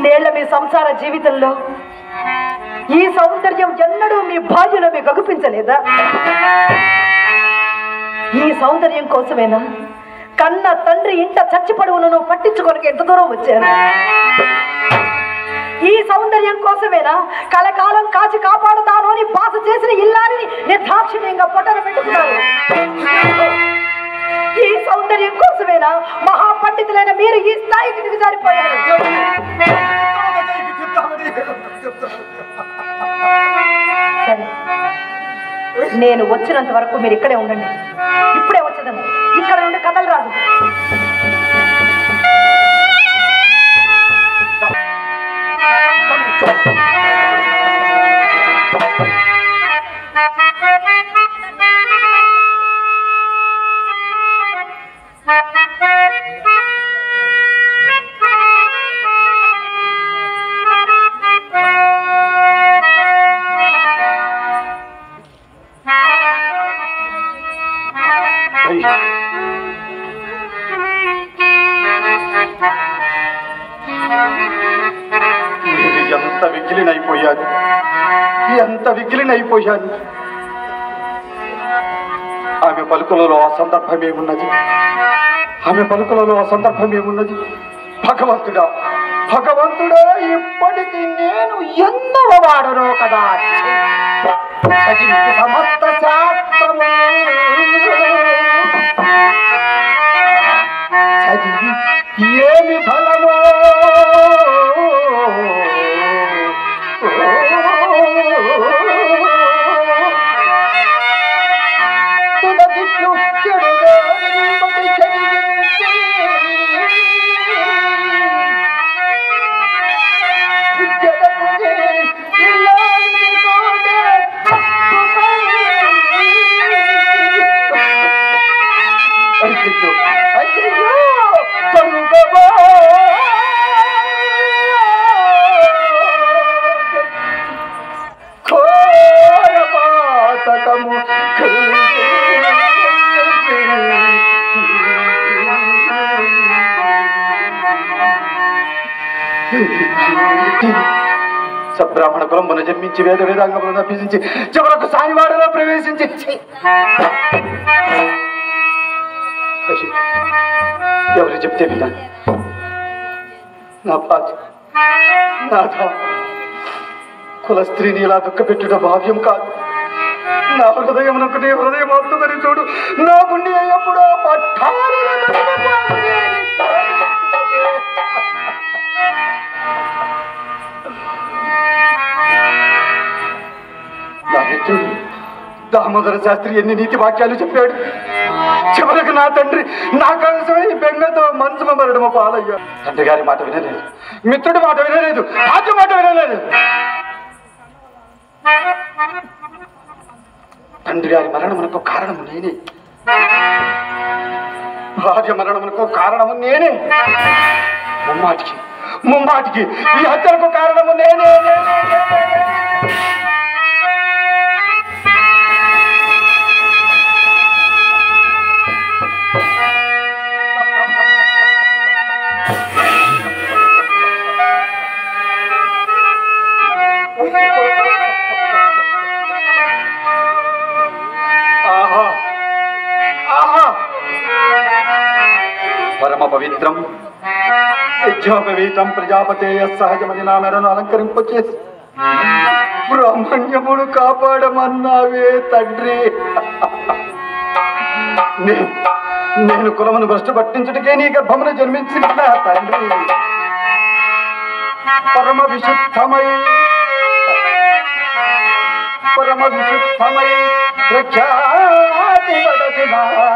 ఇన్నేళ్ల మీ సంసార జీవితంలో ఈ సౌందర్యం ఎన్నడూ మీ భార్యలో మీ గగుపించలేదా ఈ సౌందర్యం కోసమేనా కన్న తండ్రి ఇంట చచ్చి పడువులను పట్టించుకోనికి ఎంత దూరం వచ్చారు ఈ సౌందర్యం కోసమేనా కలకాలం కాచి కాపాడుతాను అని బాస చేసిన ఇల్లారిని నిర్దాక్షిణ్యంగా పొట్టన పెట్టుకున్నారు ఈ సౌందర్యం కోసమేనా మహాపండితులైన మీరు ఈ స్థాయికి దిగజారిపోయారు సరే నేను వచ్చినంత వరకు మీరు ఇక్కడే ఉండండి ఇప్పుడే వచ్చేదాన్ని ఇక్కడ నుండి కథలు రాదు మీరు ఎంత వికిలినైపోయాను ఎంత వికిలినైపోయాను ఆమె పలుకులలో ఆ సందర్భం ఏమున్నది ఆమె పలుకులలో ఆ సందర్భం ఏమున్నది భగవంతుడా భగవంతుడా ఇప్పటికి నేను ఎన్నవ వాడనో కదా చదివింది సమస్త శాస్త్రము చదివి ఏమి ఫలమో తుదగిట్లు చెడుగా నింపటి చదివించి. జగమునే ఇల్లాలి కోటె అయ్యో అయ్యో తరుగవా ఘోర పాతకము సబ్రాహ్మణ కులంబున జన్మించి వేద వేదాంగములను అభ్యసించి చివరకు సాయివాడలో ప్రవేశించి ఛీ! అయ్యో, ఎవరు చెప్తే విన్నాను నా బాధ నాథ కుల స్త్రీని ఇలా దుఃఖపెట్టుట భావ్యం కాదు నా హృదయం నాకు నీ హృదయం అవుతుందని చూడు నా గుండె ఎప్పుడో పట్టాలి నా మిత్రుడు దామోదర శాస్త్రి ఎన్ని నీతి వాక్యాలు చెప్పాడు చివరకు నా తండ్రి నా కోసమే ఈ బెంగతో మంచమ మరడము పాలయ్యా తండ్రి గారి మాట వినలేదు మిత్రుడి మాట వినలేదు రాజు మాట వినలేదు తండ్రి గారి మరణమునకు కారణము నేనే భార్య మరణమునకు కారణము నేనే ముమ్మాటికి ముమ్మాటికి ఈ హత్యలకు కారణము నేనే నేనే, నేనే, నేనే. ఆహా ఆహా పరమ పవిత్రం యజ్ఞోపవీతం ప్రజాపతేయ సహజమని నా మెడను అలంకరింపచేసి బ్రహ్మణ్యముడు కాపాడమన్నావే తండ్రి నే- నేను కులమును భ్రష్టు పట్టించుటకే నీ గర్భమున జన్మించిన నా తండ్రి పరమ విశుద్ధమై పరమ విశుద్ధమై ప్రఖ్యాతి పడసిన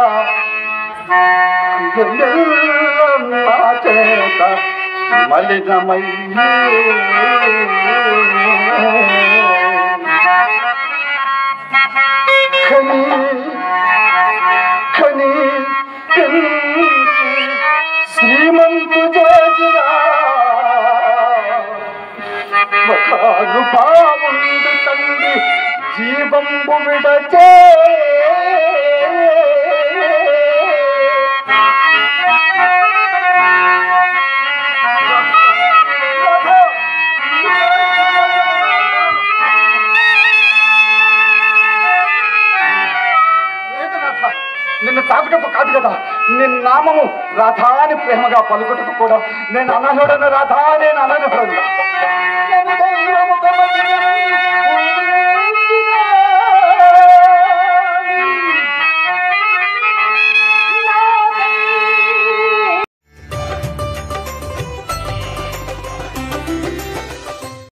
నా చేత మలినమై ఖని ఖని పెంచి శ్రీమంతు చేసిన మహానుభావుండు తండ్రి జీవంబు విడచే కూడా నీ నామము రాధా అని ప్రేమగా పలుకుటకు కూడా నేను అననుడను రాధా నేను అననుడను